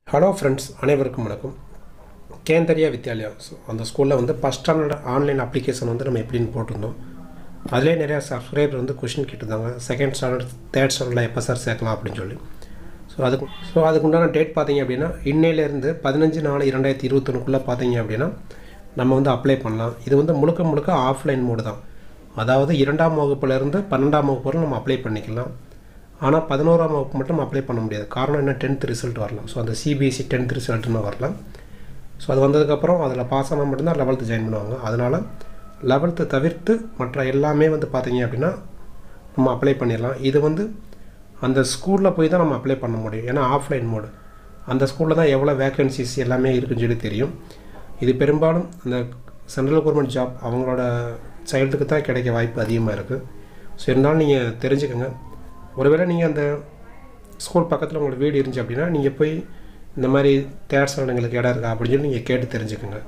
hello friends அனைவருக்கும் வணக்கம் கேந்தரியா Vidyalaya so அந்த ஸ்கூலில் வந்து ஃபஸ்ட் ஸ்டாண்டர்ட் ஆன்லைன் அப்ளிகேஷன் வந்து நம்ம எப்படின்னு போட்டிருந்தோம் அதிலே நிறையா சப்ஸ்கிரைபர் வந்து கொஷின் கேட்டிருந்தாங்க செகண்ட் ஸ்டாண்டர்ட் தேர்ட் ஸ்டாண்டர்டில் எப்போ சார் சேர்க்கலாம் அப்படின்னு சொல்லி ஸோ அதுக்கு ஸோ அதுக்கு உண்டான டேட் பார்த்தீங்க அப்படின்னா இன்னையிலேருந்து பதினஞ்சு நாலு இரண்டாயிரத்தி இருபத்தொன்னுக்குள்ளே பார்த்தீங்க அப்படின்னா நம்ம வந்து அப்ளை பண்ணலாம் இது வந்து முழுக்க முழுக்க ஆஃப்லைன் மோடு தான் அதாவது இரண்டாம் வகுப்புலேருந்து பன்னெண்டாம் வகுப்பு வரை நம்ம அப்ளை பண்ணிக்கலாம் ஆனால் பதினோராம் வகுப்பு மட்டும் அப்ளை பண்ண முடியாது காரணம் என்ன டென்த் ரிசல்ட் வரலாம் ஸோ அந்த சிபிஎஸ்சி டென்த் ரிசல்ட்னு வரலாம் ஸோ அது வந்ததுக்கப்புறம் அதில் பாஸ் ஆனால் மட்டும்தான் லெவல்த்து ஜாயின் பண்ணுவாங்க அதனால் லெவல்த்து தவிர்த்து மற்ற எல்லாமே வந்து பார்த்தீங்க அப்படின்னா நம்ம அப்ளை பண்ணிடலாம் இது வந்து அந்த ஸ்கூலில் போய் தான் நம்ம அப்ளை பண்ண முடியும் ஏன்னா ஆஃப்லைன் மோடு அந்த ஸ்கூலில் தான் எவ்வளோ வேக்கன்சிஸ் எல்லாமே இருக்குன்னு சொல்லி தெரியும் இது பெரும்பாலும் அந்த சென்ட்ரல் கவர்மெண்ட் ஜாப் அவங்களோட சைல்டுக்கு தான் கிடைக்க வாய்ப்பு அதிகமாக இருக்குது ஸோ இருந்தாலும் நீங்கள் தெரிஞ்சுக்கோங்க ஒருவேளை நீங்கள் அந்த ஸ்கூல் பக்கத்தில் உங்களோட வீடு இருந்துச்சு அப்படின்னா நீங்கள் போய் இந்த மாதிரி தேர்ட் ஸ்டாண்டர்டுங்களுக்கு இடம் இருக்கா அப்படின்னு சொல்லி நீங்கள் கேட்டு தெரிஞ்சுக்கோங்க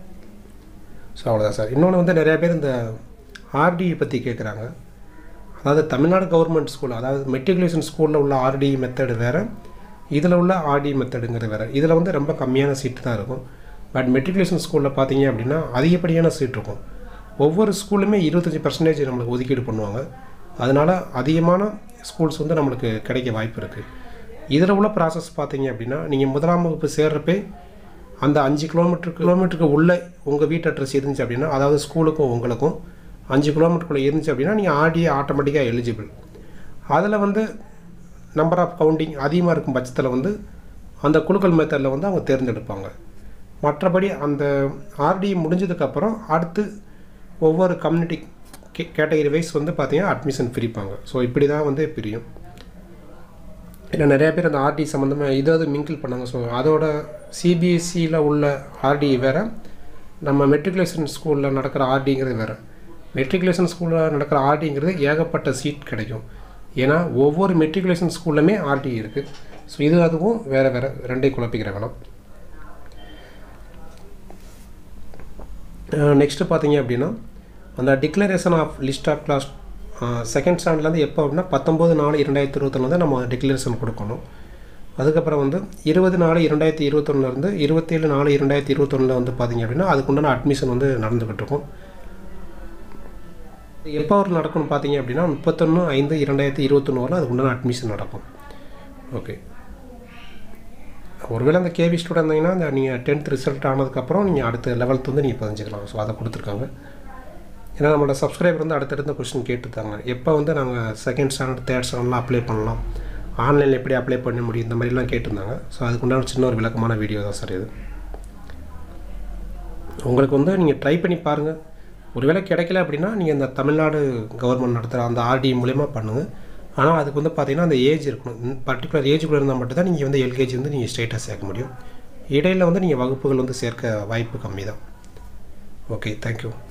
ஸோ அவ்வளோதான் சார் இன்னொன்று வந்து நிறையா பேர் இந்த ஆர்டி பற்றி கேட்குறாங்க அதாவது தமிழ்நாடு கவர்மெண்ட் ஸ்கூல் அதாவது மெட்ரிகுலேஷன் ஸ்கூலில் உள்ள ஆர்டி மெத்தடு வேறு இதில் உள்ள ஆர்டி மெத்தடுங்கிறது வேறு இதில் வந்து ரொம்ப கம்மியான சீட்டு தான் இருக்கும் பட் மெட்ரிகுலேஷன் ஸ்கூலில் பார்த்தீங்க அப்படின்னா அதிகப்படியான சீட் இருக்கும் ஒவ்வொரு ஸ்கூலுமே இருபத்தஞ்சி பர்சன்டேஜ் நம்மளுக்கு ஒதுக்கீடு பண்ணுவாங்க அதனால் அதிகமான ஸ்கூல்ஸ் வந்து நம்மளுக்கு கிடைக்க வாய்ப்பு இருக்குது இதில் உள்ள ப்ராசஸ் பார்த்தீங்க அப்படின்னா நீங்கள் முதலாம் வகுப்பு சேர்றப்பே அந்த அஞ்சு கிலோமீட்டர் கிலோமீட்டருக்கு உள்ளே உங்கள் வீட்டு அட்ரஸ் இருந்துச்சு அப்படின்னா அதாவது ஸ்கூலுக்கும் உங்களுக்கும் அஞ்சு கிலோமீட்டருக்குள்ளே இருந்துச்சு அப்படின்னா நீங்கள் ஆர்டிஏ ஆட்டோமேட்டிக்காக எலிஜிபிள் அதில் வந்து நம்பர் ஆஃப் கவுண்டிங் அதிகமாக இருக்கும் பட்சத்தில் வந்து அந்த குழுக்கள் மெத்தடில் வந்து அவங்க தேர்ந்தெடுப்பாங்க மற்றபடி அந்த ஆர்டி முடிஞ்சதுக்கப்புறம் அடுத்து ஒவ்வொரு கம்யூனிட்டி கே கேட்டகரி வைஸ் வந்து பார்த்தீங்கன்னா அட்மிஷன் பிரிப்பாங்க ஸோ இப்படி தான் வந்து பிரியும் இல்லை நிறைய பேர் அந்த ஆர்டி சம்மந்தமாக இதாவது மிங்கிள் பண்ணாங்க ஸோ அதோட சிபிஎஸ்சியில் உள்ள ஆர்டி வேறு நம்ம மெட்ரிகுலேஷன் ஸ்கூலில் நடக்கிற ஆர்டிங்கிறது வேறு மெட்ரிகுலேஷன் ஸ்கூலில் நடக்கிற ஆர்டிங்கிறது ஏகப்பட்ட சீட் கிடைக்கும் ஏன்னா ஒவ்வொரு மெட்ரிகுலேஷன் ஸ்கூல்லுமே ஆர்டி இருக்குது ஸோ இது அதுவும் வேறு வேறு ரெண்டையும் குழப்பிக்கிற வேணும் நெக்ஸ்ட்டு பார்த்தீங்க அப்படின்னா அந்த declaration of list of class second ஸ்டாண்டர்ட்லேருந்து எப்போ அப்படின்னா பத்தொம்போது நாலு இரண்டாயிரத்தி இருபத்தொன்னு தான் நம்ம டிக்ளரேஷன் கொடுக்கணும் அதுக்கப்புறம் வந்து இருபது நாலு இரண்டாயிரத்தி இருபத்தொன்னுலேருந்து இருபத்தேழு நாலு இரண்டாயிரத்தி இருபத்தொன்னில் வந்து பார்த்தீங்க அப்படின்னா அதுக்குண்டான அட்மிஷன் வந்து நடந்துக்கிட்டு இருக்கும் எப்போ அவர் நடக்கும்னு பார்த்தீங்க அப்படின்னா முப்பத்தொன்று ஐந்து இரண்டாயிரத்தி இருபத்தொன்று வரலாம் அதுக்குண்டான அட்மிஷன் நடக்கும் ஓகே ஒருவேளை அந்த கேவி ஸ்டூடெண்ட் இருந்தீங்கன்னா அந்த நீங்கள் டென்த் ரிசல்ட் ஆனதுக்கப்புறம் நீங்கள் அடுத்த லெவல்த்து வந்து நீங்கள் பதிஞ்சிக்கலாம் ஸோ அதை கொடுத்துருக்காங்க ஏன்னா நம்மளோட சப்ஸ்கிரைபர் வந்து அடுத்தடுத்த கொஸ்டின் கேட்டுருக்காங்க எப்போ வந்து நாங்கள் செகண்ட் ஸ்டாண்டர்ட் தேர்ட் ஸ்டாண்டர்ட்லாம் அப்ளை பண்ணலாம் ஆன்லைனில் எப்படி அப்ளை பண்ண முடியும் இந்த மாதிரிலாம் கேட்டிருந்தாங்க ஸோ அதுக்குண்டான சின்ன ஒரு விளக்கமான வீடியோ தான் சார் இது உங்களுக்கு வந்து நீங்கள் ட்ரை பண்ணி பாருங்கள் ஒருவேளை கிடைக்கல அப்படின்னா நீங்கள் இந்த தமிழ்நாடு கவர்மெண்ட் நடத்துகிற அந்த ஆர்டி மூலயமா பண்ணுங்கள் ஆனால் அதுக்கு வந்து பார்த்தீங்கன்னா அந்த ஏஜ் இருக்கணும் பர்டிகுலர் ஏஜுக்குள்ளே இருந்தால் மட்டும் தான் நீங்கள் வந்து எல்கேஜி வந்து நீங்கள் ஸ்ட்ரைட்டாக சேர்க்க முடியும் இடையில் வந்து நீங்கள் வகுப்புகள் வந்து சேர்க்க வாய்ப்பு கம்மி தான் ஓகே தேங்க்யூ